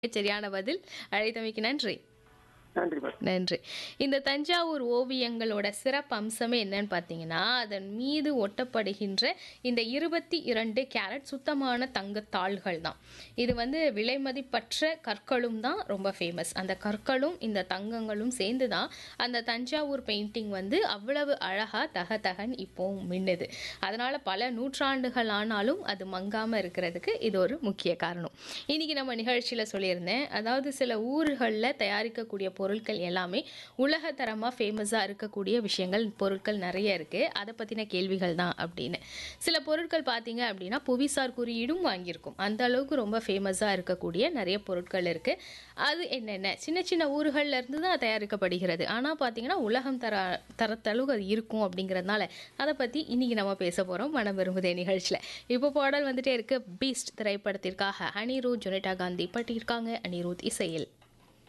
சரியான பதில் அழைத்தமைக்கு நன்றி நன்றி மேடம் நன்றி இந்த தஞ்சாவூர் ஓவியங்களோட சிறப்பு அம்சமே என்னன்னு பார்த்தீங்கன்னா அதன் மீது ஒட்டப்படுகின்ற இந்த இருபத்தி இரண்டு கேரட் சுத்தமான தங்கத்தாள்கள் தான் இது வந்து விலைமதிப்பற்ற கற்களும் தான் ரொம்ப ஃபேமஸ் அந்த கற்களும் இந்த தங்கங்களும் சேர்ந்து தான் அந்த தஞ்சாவூர் பெயிண்டிங் வந்து அவ்வளவு அழகா தக தகன் இப்போவும் மின்னுது அதனால பல நூற்றாண்டுகள் ஆனாலும் அது மங்காம இருக்கிறதுக்கு இது ஒரு முக்கிய காரணம் இன்னைக்கு நம்ம நிகழ்ச்சியில சொல்லியிருந்தேன் அதாவது சில ஊர்களில் தயாரிக்கக்கூடிய பொருட்கள் எல்லாமே உலகத்தரமாக ஃபேமஸாக இருக்கக்கூடிய விஷயங்கள் பொருட்கள் நிறைய இருக்குது அதை பற்றின கேள்விகள் தான் அப்படின்னு சில பொருட்கள் பார்த்தீங்க அப்படின்னா புவிசார் குறியீடும் வாங்கியிருக்கும் அந்த அளவுக்கு ரொம்ப ஃபேமஸாக இருக்கக்கூடிய நிறைய பொருட்கள் இருக்குது அது என்னென்ன சின்ன சின்ன ஊர்கள்ல இருந்து தான் தயாரிக்கப்படுகிறது ஆனால் பார்த்தீங்கன்னா உலகம் தர தரத்தளவு அது இருக்கும் அப்படிங்கிறதுனால அதை பற்றி இன்னைக்கு நம்ம பேச போகிறோம் மனம் விரும்புதே நிகழ்ச்சியில் இப்போ பாடல் வந்துட்டே இருக்கு பீஸ்ட் திரைப்படத்திற்காக அனிருத் ஜொனேட்டா காந்தி பாட்டியிருக்காங்க அனிருத் இசையில்